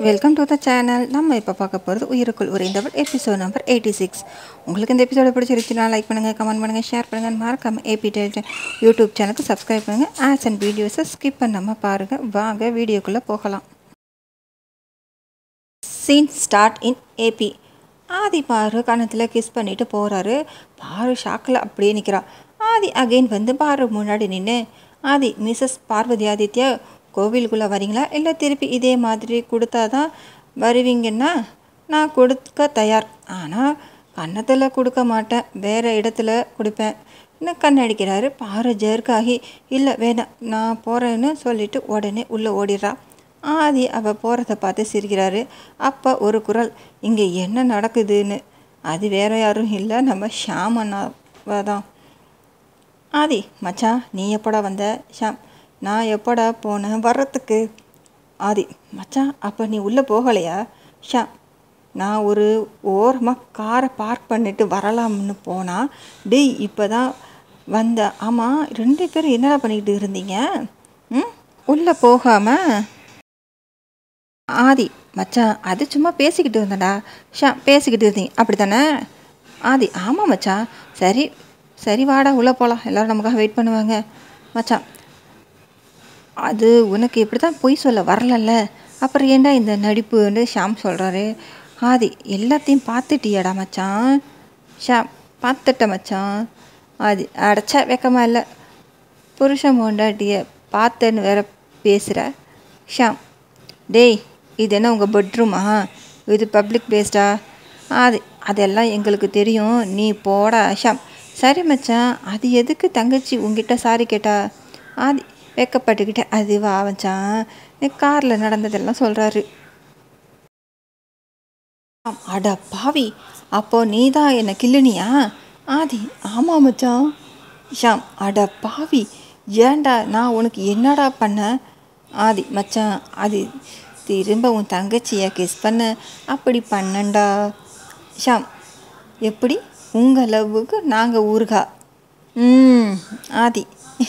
Welcome to the channel நம்ம இப்போ பார்க்க போகிறது உயிருக்குள் உறைந்தவள் எபிசோட் நம்பர் எயிட்டி சிக்ஸ் உங்களுக்கு இந்த எபிசோட பிடிச்சிருச்சுன்னா லைக் பண்ணுங்கள் கமெண்ட் பண்ணுங்கள் ஷேர் பண்ணுங்கள் மறக்காமல் ஏபி டெலிஜன் யூடியூப் சேனலுக்கு சப்ஸ்கிரைப் பண்ணுங்கள் ஆட்ஸ் அண்ட் வீடியோஸை ஸ்கிப் பண்ணாமல் பாருங்கள் வாங்க வீடியோக்குள்ளே போகலாம் scene start in AB Adhi Paru கணத்தில் கிஸ் பண்ணிட்டு போகிறாரு பாரு ஷாக்கில் அப்படியே நிற்கிறா ஆதி அகைன் வந்து பாரு முன்னாடி நின்று ஆதி மிஸ்ஸஸ் பார்வதி ஆதித்யா கோவிலுக்குள்ளே வரீங்களா இல்லை திருப்பி இதே மாதிரி கொடுத்தா தான் வருவீங்கன்னா நான் கொடுக்க தயார் ஆனால் கன்னத்தில் கொடுக்க மாட்டேன் வேறு இடத்துல கொடுப்பேன் இன்னும் கண்ணடிக்கிறாரு பாரு ஜெர்க்காகி இல்லை வேணாம் நான் போகிறேன்னு சொல்லிட்டு உடனே உள்ளே ஓடிடுறா ஆதி அவள் போகிறத பார்த்து சிரிக்கிறாரு அப்போ ஒரு குரல் இங்கே என்ன நடக்குதுன்னு அது வேற யாரும் இல்லை நம்ம ஷாம் அண்ணாவை தான் ஆதி மச்சான் நீ எப்படா வந்த ஷாம் நான் எப்படா போனேன் வர்றதுக்கு ஆதி மச்சான் அப்போ நீ உள்ளே போகலையா ஷாம் நான் ஒரு ஓரமாக காரை பார்க் பண்ணிட்டு வரலாம்னு போனால் டேய் இப்போ தான் வந்த ஆமாம் ரெண்டு பேரும் என்னடா பண்ணிக்கிட்டு இருந்தீங்க ம் உள்ளே போகாமல் ஆதி மச்சான் அது சும்மா பேசிக்கிட்டு இருந்தேன்டா ஷா பேசிக்கிட்டு இருந்தீங்க அப்படி தானே ஆதி ஆமாம் மச்சான் சரி சரி வாடா உள்ளே போகலாம் எல்லோரும் நமக்காக வெயிட் பண்ணுவாங்க மச்சான் அது உனக்கு இப்படி தான் பொய் சொல்ல வரலல்ல அப்புறம் ஏன்டா இந்த நடிப்புன்னு ஷாம் சொல்கிறாரு ஆதி எல்லாத்தையும் பார்த்துட்டியாடா மச்சான் ஷாம் பார்த்துட்ட மச்சான் ஆதி அடைச்சா வெக்கமா இல்லை புருஷன் மோண்டாட்டிய பார்த்தேன்னு வேற பேசுகிற ஷாம் டேய் இது என்ன உங்கள் பெட்ரூமா இது பப்ளிக் பேஸ்டா அது அதெல்லாம் எங்களுக்கு தெரியும் நீ போடா ஷாம் சரி மச்சான் அது எதுக்கு தங்கச்சி உங்ககிட்ட சாரி கேட்டா ஆதி வெக்கப்பட்டுக்கிட்ட அது வா மச்சான் காரில் நடந்ததெல்லாம் சொல்கிறாரு அட பாவி அப்போ நீ தான் என்னை கிள்ளுனியா ஆதி ஆமாம் மச்சான் ஷாம் அட பாவி ஏன்டா நான் உனக்கு என்னடா பண்ணேன் ஆதி மச்சான் அது திரும்ப உன் தங்கச்சியை கிஸ் பண்ண அப்படி பண்ணண்டா ஷாம் எப்படி உங்கள் லவ்வுக்கு நாங்கள் ஊருகா ம் ஆதி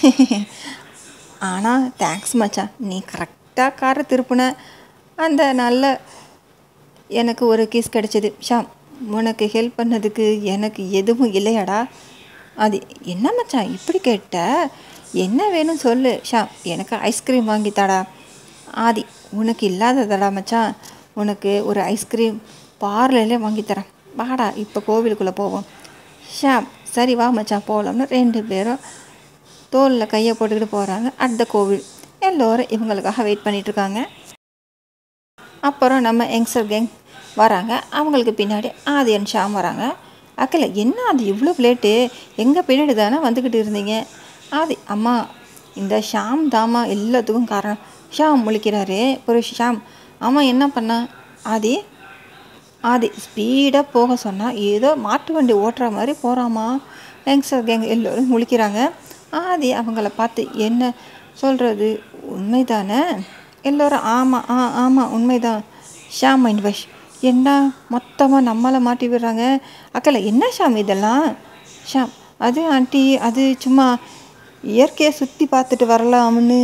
ஆனால் தேங்க்ஸ் மச்சான் நீ கரெக்டாக காரை திருப்புன அந்த நல்ல எனக்கு ஒரு கிஸ் கிடச்சிது ஷாம் உனக்கு ஹெல்ப் பண்ணதுக்கு எனக்கு எதுவும் இல்லையாடா அது என்ன மச்சான் இப்படி கேட்ட என்ன வேணும் சொல்லு ஷாம் எனக்கு ஐஸ்கிரீம் வாங்கித்தாடா ஆதி உனக்கு இல்லாததடா மச்சான் உனக்கு ஒரு ஐஸ்கிரீம் பார்லர்லே வாங்கித்தரேன் வாடா இப்போ கோவிலுக்குள்ளே போவோம் ஷாம் சரி வா மச்சான் போகலாம்னு ரெண்டு பேரும் தோலில் கையை போட்டுக்கிட்டு போகிறாங்க அட் த கோவில் எல்லோரும் இவங்களுக்காக வெயிட் பண்ணிகிட்ருக்காங்க அப்புறம் நம்ம யங்ஸ்டர் கேங் வராங்க அவங்களுக்கு பின்னாடி ஆதியன் ஷாம் வராங்க அக்கல என்ன அது இவ்வளோ லேட்டு எங்கள் பின்னாடி தானே வந்துக்கிட்டு இருந்தீங்க ஆதி அம்மா இந்த ஷாம் தாமா எல்லாத்துக்கும் காரணம் ஷாம் முழிக்கிறாரு புருஷ் ஷாம் ஆமாம் என்ன பண்ணா ஆதி ஆதி ஸ்பீடாக போக சொன்னால் ஏதோ மாட்டு வண்டி ஓட்டுற மாதிரி போகிறாமா யங்ஸ்டர் கேங் எல்லோரும் முழிக்கிறாங்க ஆதி அவங்கள பார்த்து என்ன சொல்கிறது உண்மைதானே எல்லோரும் ஆமாம் ஆ ஆமாம் உண்மைதான் ஷாம் மைண்ட் வாஷ் என்ன மொத்தமாக நம்மளை மாட்டி விடுறாங்க அக்கல என்ன ஷாம் இதெல்லாம் ஷாம் அது ஆண்டி அது சும்மா இயற்கையை சுற்றி பார்த்துட்டு வரலாம்னு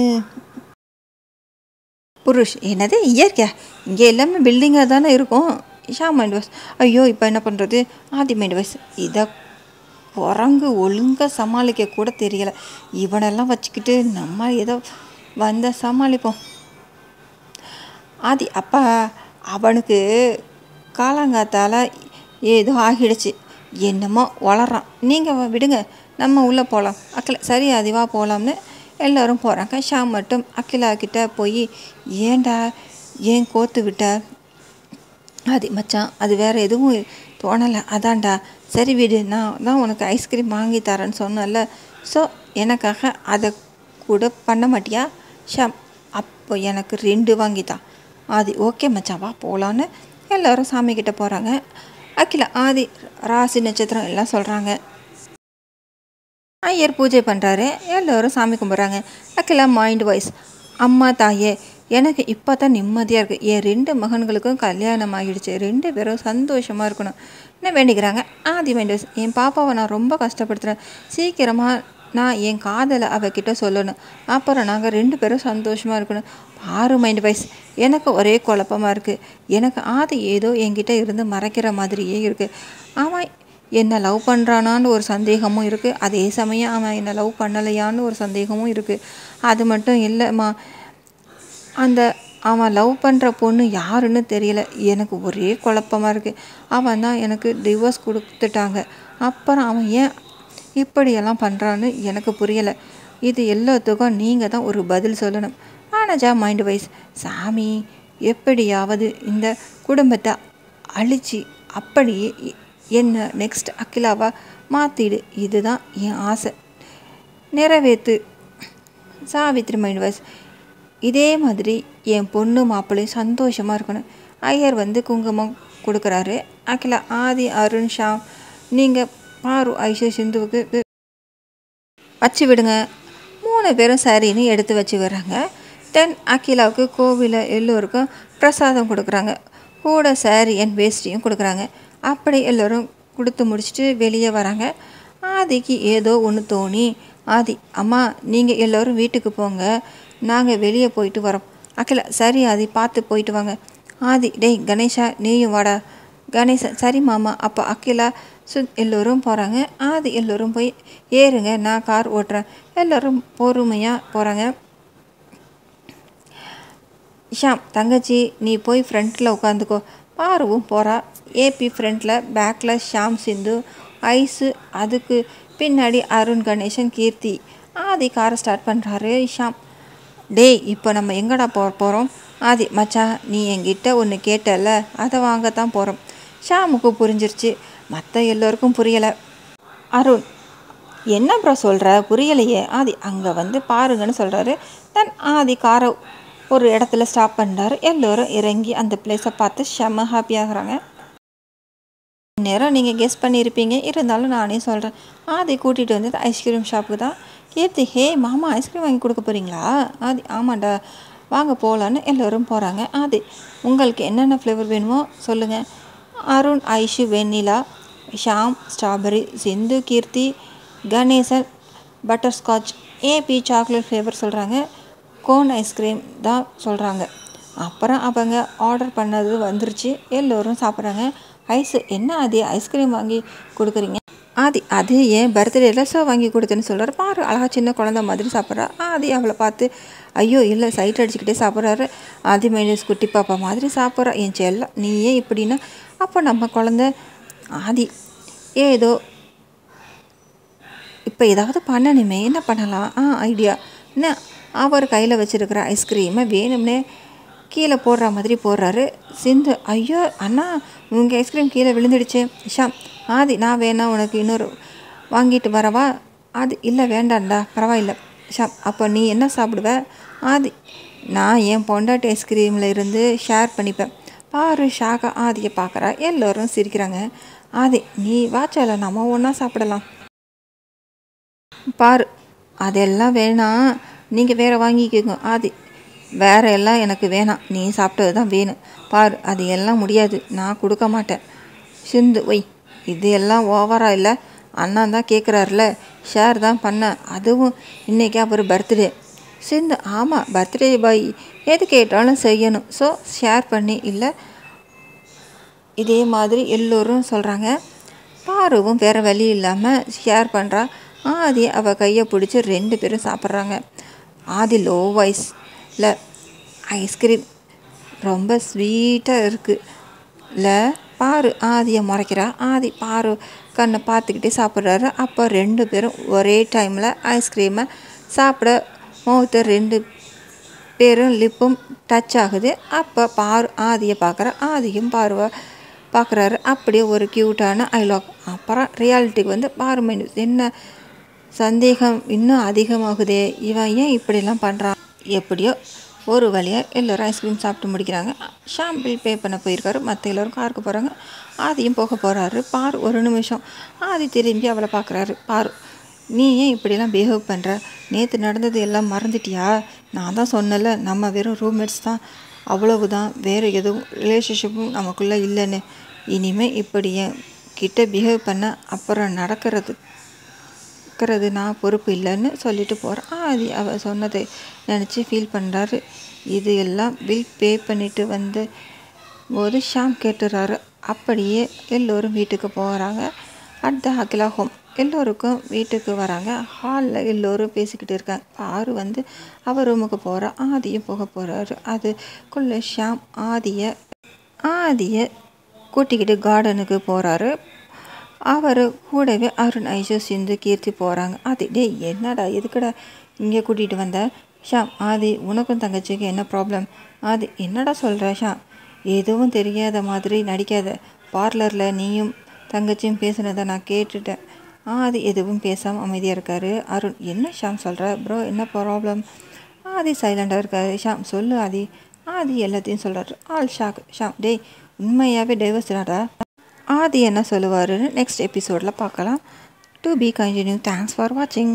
புருஷ் என்னது இயற்கை இங்கே எல்லாமே பில்டிங்காக தானே இருக்கும் ஷாம் மைண்ட் வாஷ் ஐயோ இப்போ என்ன பண்ணுறது ஆதி மைண்ட் வாஷ் இதை குரங்கு ஒழுங்காக சமாளிக்க கூட தெரியலை இவனெல்லாம் வச்சுக்கிட்டு நம்ம ஏதோ வந்த சமாளிப்போம் ஆதி அப்பா அவனுக்கு காலங்காத்தால் ஏதோ ஆகிடுச்சு என்னமோ வளரான் நீங்கள் விடுங்க நம்ம உள்ளே போகலாம் அக்கில சரி அதிவா போகலாம்னு எல்லோரும் போகிறாங்க ஷாம் மட்டும் அக்கிலா கிட்ட போய் ஏண்டா ஏன் கோத்து விட்ட அது மச்சான் அது வேறு எதுவும் தோணலை அதான்டா சரி விடு நான் தான் உனக்கு ஐஸ்கிரீம் வாங்கி தரேன்னு சொன்னல ஸோ எனக்காக அதை கூட பண்ண மாட்டியா ஷாம் அப்போ எனக்கு ரெண்டு வாங்கித்தா ஆதி ஓகே மச்சான் வா போகலான்னு எல்லோரும் சாமி கிட்ட போகிறாங்க அகிலா ஆதி ராசி நட்சத்திரம் எல்லாம் சொல்கிறாங்க ஐயர் பூஜை பண்ணுறாரு எல்லோரும் சாமி கும்பிட்றாங்க அகிலா மைண்ட் வாய்ஸ் அம்மா தாயே எனக்கு இப்போ தான் நிம்மதியாக இருக்குது என் ரெண்டு மகன்களுக்கும் கல்யாணம் ஆகிடுச்சு ரெண்டு பேரும் சந்தோஷமாக இருக்கணும் என்ன வேண்டிக்கிறாங்க ஆதி மைண்ட் வாய்ஸ் என் பாப்பாவை நான் ரொம்ப கஷ்டப்படுத்துகிறேன் சீக்கிரமாக நான் என் காதலை அவகிட்ட சொல்லணும் அப்புறம் நாங்கள் ரெண்டு பேரும் சந்தோஷமாக இருக்கணும் பாரு மைண்ட் வைஸ் எனக்கு ஒரே குழப்பமாக இருக்குது எனக்கு ஆதி ஏதோ என்கிட்ட இருந்து மறைக்கிற மாதிரியே இருக்குது அவன் என்னை லவ் பண்ணுறானான்னு ஒரு சந்தேகமும் இருக்குது அதே சமயம் அவன் என்னை லவ் பண்ணலையான்னு ஒரு சந்தேகமும் இருக்குது அது மட்டும் இல்லைம்மா அந்த அவன் லவ் பண்ணுற பொண்ணு யாருன்னு தெரியல எனக்கு ஒரே குழப்பமாக இருக்குது அவன் தான் எனக்கு டிவோர்ஸ் கொடுத்துட்டாங்க அப்புறம் அவன் ஏன் இப்படியெல்லாம் பண்ணுறான்னு எனக்கு புரியலை இது எல்லாத்துக்கும் நீங்கள் தான் ஒரு பதில் சொல்லணும் ஆனஜா மைண்ட் வைஸ் சாமி எப்படியாவது இந்த குடும்பத்தை அழிச்சு அப்படியே எ- என்ன நெக்ஸ்ட் அகிலாவா மாற்றிடு இதுதான் என் ஆசை நிறைவேற்று சாவித்ரி மைண்ட் வாய்ஸ் இதே மாதிரி என் பொண்ணு மாப்பிள்ளையும் சந்தோஷமாக இருக்கணும் ஐயர் வந்து குங்குமம் கொடுக்குறாரு அகிலா ஆதி அருண் ஷாம் நீங்கள் பாரு ஐஷு சிந்துவுக்கு இது வச்சு விடுங்க மூணு பேரும் சரின்னு எடுத்து வச்சு வர்றாங்க தென் அகிலாவுக்கு கோவிலில் எல்லோருக்கும் பிரசாதம் கொடுக்குறாங்க கூட சாரி அண்ட் வேஷ்டியும் கொடுக்குறாங்க அப்படி எல்லோரும் கொடுத்து முடிச்சுட்டு வெளியே வராங்க ஆதிக்கு ஏதோ ஒன்று தோணி ஆதி அம்மா நீங்கள் எல்லோரும் வீட்டுக்கு போங்க நாங்கள் வெளியே போயிட்டு வரோம் அகிலா சரி ஆதி பார்த்து போயிட்டு வாங்க ஆதி டேய் கணேஷா நீயும் வாடா கணேசன் சரி மாமா அப்போ அகிலா சு எல்லோரும் போகிறாங்க ஆதி எல்லோரும் போய் ஏறுங்க நான் கார் ஓட்டுறேன் எல்லோரும் பொறுமையாக போகிறாங்க ஷாம் தங்கச்சி நீ போய் ஃப்ரண்ட்டில் உட்காந்துக்கோ பாருவும் போகிறா ஏபி ஃப்ரண்ட்டில் பேக்கில் ஷாம் சிந்து ஐஸு அதுக்கு பின்னாடி அருண் கணேசன் கீர்த்தி ஆதி காரை ஸ்டார்ட் பண்ணுறாரு ஷாம் டேய் இப்போ நம்ம எங்கடா போக போகிறோம் ஆதி மச்சான் நீ என்கிட்ட ஒன்று கேட்டல அதை வாங்கத்தான் போகிறோம் ஷாமுக்கு புரிஞ்சிருச்சு மற்ற எல்லோருக்கும் புரியலை அருண் என்ன ப்ரோ சொல்கிற புரியலையே ஆதி அங்கே வந்து பாருங்கன்னு சொல்கிறாரு தென் ஆதி காரை ஒரு இடத்துல ஸ்டாப் பண்ணுறாரு எல்லோரும் இறங்கி அந்த பிளேஸை பார்த்து செம்ம ஹாப்பியாகிறாங்க நேரம் நீங்கள் கெஸ் பண்ணியிருப்பீங்க இருந்தாலும் நானே சொல்கிறேன் ஆதி கூட்டிகிட்டு வந்தது ஐஸ்கிரீம் ஷாப்புக்கு தான் கீர்த்தி ஹே மாமா ஐஸ்கிரீம் வாங்கி கொடுக்க போகிறீங்களா ஆதி ஆமாண்டா வாங்க போகலான்னு எல்லோரும் போகிறாங்க ஆதி உங்களுக்கு என்னென்ன ஃப்ளேவர் வேணுமோ சொல்லுங்கள் Arun Aishu vanilla Sham strawberry Sindhu Keerthi Ganesan butterscotch AB chocolate flavour சொல்கிறாங்க கோன் ஐஸ்கிரீம் தான் சொல்கிறாங்க அப்புறம் அவங்க ஆர்டர் பண்ணது வந்துருச்சு எல்லோரும் சாப்பிட்றாங்க ஐஸ் என்ன ஆதி ஐஸ்கிரீம் வாங்கி கொடுக்குறீங்க ஆதி அது ஏன் பர்த்டேல ஸோ வாங்கி கொடுத்தேன்னு சொல்கிறார் பாரு அழகா சின்ன குழந்த மாதிரி சாப்பிட்றா ஆதி அவளை பார்த்து ஐயோ இல்லை சைட் அடிச்சுக்கிட்டே சாப்பிட்றாரு ஆதி மைனஸ் குட்டி பாப்பா மாதிரி சாப்பிட்றா என் செல்லம் நீ ஏன் இப்படின்னா அப்போ நம்ம குழந்த ஆதி ஏதோ இப்போ ஏதாவது பண்ணணுமே என்ன பண்ணலாம் ஆ ஐடியா என்ன அவர் கையில் வச்சுருக்கிற ஐஸ்கிரீமை வேணும்னே கீழே போடுற மாதிரி போடுறாரு சிந்து ஐயோ அண்ணா உங்கள் ஐஸ்கிரீம் கீழே விழுந்துடுச்சு ஷாம் ஆதி நான் வேணா உனக்கு இன்னொரு வாங்கிட்டு வரவா ஆதி இல்லை வேண்டாம்டா பரவாயில்ல ஷாம் அப்போ நீ என்ன சாப்பிடுவ ஆதி நான் என் பொண்டாட்டி ஐஸ்கிரீமில் இருந்து ஷேர் பண்ணிப்பேன் பாரு ஷாகா ஆதியை பார்க்குறா எல்லோரும் சிரிக்கிறாங்க ஆதி நீ வாச்சால நம்ம ஒன்றா சாப்பிடலாம் பாரு அதெல்லாம் வேணாம் நீங்கள் வேற வாங்கிக்கோங்க ஆதி வேற எல்லாம் எனக்கு வேணாம் நீ சாப்பிட்டது தான் வேணும் பாரு அது எல்லாம் முடியாது நான் கொடுக்க மாட்டேன் சிந்து ஒய் இது எல்லாம் ஓவரா இல்லை அண்ணா தான் கேட்குறாருல ஷேர் தான் பண்ணேன் அதுவும் இன்னைக்கு அவர் பர்த்டே சிந்து ஆமாம் பர்த்டே பாய் எது கேட்டாலும் செய்யணும் ஸோ ஷேர் பண்ணி இல்லை இதே மாதிரி எல்லோரும் சொல்கிறாங்க பாருவும் வேறு வழி இல்லாமல் ஷேர் பண்ணுறா ஆதி அவள் கையை பிடிச்சி ரெண்டு பேரும் சாப்பிட்றாங்க ஆதி லோ வாய்ஸில் ஐஸ்கிரீம் ரொம்ப ஸ்வீட்டாக இருக்குது இல்லை பாரு ஆதியை முறைக்கிறா ஆதி பாரு கண்ணை பார்த்துக்கிட்டே சாப்பிட்றாரு அப்போ ரெண்டு பேரும் ஒரே டைமில் ஐஸ்கிரீமை சாப்பிட மௌத்த ரெண்டு பேரும் லிப்பும் டச் ஆகுது அப்போ பாரு ஆதியை பார்க்குற ஆதியும் பார்வை பார்க்குறாரு அப்படியே ஒரு க்யூட்டான ஐலாக் அப்புறம் ரியாலிட்டிக்கு வந்து பாரு மைண்ட் என்ன சந்தேகம் இன்னும் அதிகமாகுதே இவன் ஏன் இப்படிலாம் பண்ணுறான் எப்படியோ ஒரு வழியாக எல்லோரும் ஐஸ்கிரீம் சாப்பிட்டு முடிக்கிறாங்க ஷாம் பில் பே பண்ண போயிருக்காரு மற்ற எல்லோரும் காருக்கு போகிறாங்க ஆதியும் போக போகிறாரு பாரு ஒரு நிமிஷம் ஆதி திரும்பி அவளை பார்க்குறாரு பாரு நீ ஏன் இப்படிலாம் பிஹேவ் பண்ணுற நேற்று நடந்தது எல்லாம் மறந்துட்டியா நான் தான் சொன்னல நம்ம வெறும் ரூம்மேட்ஸ் தான் அவ்வளவுதான் வேறு எதுவும் ரிலேஷன்ஷிப்பும் நமக்குள்ளே இல்லைன்னு இனிமேல் இப்படி என் கிட்ட பிஹேவ் பண்ண அப்புறம் நடக்கிறது பார்க்கறது நான் பொறுப்பு இல்லைன்னு சொல்லிட்டு போகிறேன் ஆதி அவ சொன்னதை நினச்சி ஃபீல் பண்ணுறாரு இது எல்லாம் பில் பே பண்ணிட்டு வந்து போது ஷாம் கேட்டுறாரு அப்படியே எல்லோரும் வீட்டுக்கு போகிறாங்க அட் த அகிலா ஹோம் எல்லோருக்கும் வீட்டுக்கு வராங்க ஹாலில் எல்லோரும் பேசிக்கிட்டு இருக்காங்க ஆறு வந்து அவர் ரூமுக்கு போகிறா ஆதியும் போக போகிறாரு அதுக்குள்ளே ஷாம் ஆதியை ஆதியை கூட்டிக்கிட்டு கார்டனுக்கு போகிறாரு அவர் கூடவே அருண் ஐஷோ சிந்து கீர்த்தி போகிறாங்க ஆதி டேய் என்னடா எதுக்குடா இங்கே கூட்டிகிட்டு வந்த ஷாம் ஆதி உனக்கும் தங்கச்சிக்கு என்ன ப்ராப்ளம் ஆதி என்னடா சொல்கிற ஷாம் எதுவும் தெரியாத மாதிரி நடிக்காத பார்லரில் நீயும் தங்கச்சியும் பேசுனதை நான் கேட்டுட்டேன் ஆதி எதுவும் பேசாமல் அமைதியாக இருக்காரு அருண் என்ன ஷாம் சொல்கிற ப்ரோ என்ன ப்ராப்ளம் ஆதி சைலண்டாக இருக்காரு ஷாம் சொல்லு ஆதி ஆதி எல்லாத்தையும் சொல்கிறாரு ஆல் ஷாக் ஷாம் டேய் உண்மையாகவே டைவர்ஸ்டாடா ஆதி என்ன சொல்லுவாருன்னு நெக்ஸ்ட் எபிசோடில் பார்க்கலாம் to be continued thanks for வாட்சிங்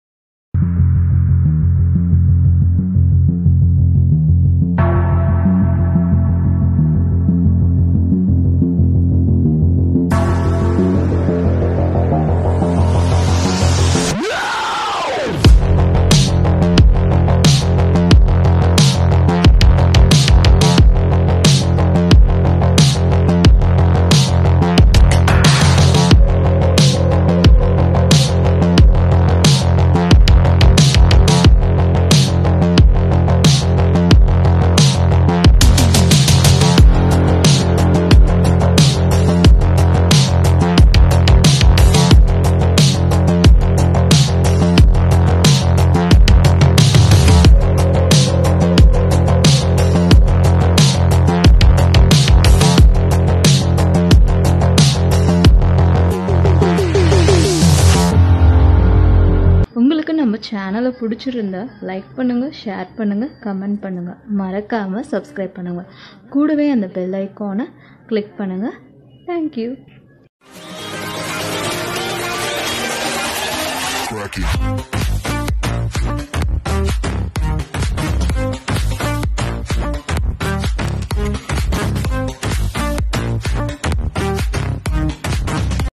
உங்களுக்கு நம்ம சேனலை பிடிச்சிருந்தா லைக் பண்ணுங்கள் ஷேர் பண்ணுங்கள் கமெண்ட் பண்ணுங்கள் மறக்காமல் சப்ஸ்கிரைப் பண்ணுங்கள் கூடவே அந்த பெல் ஐக்கானை கிளிக் பண்ணுங்கள் தேங்க்யூ Cracky.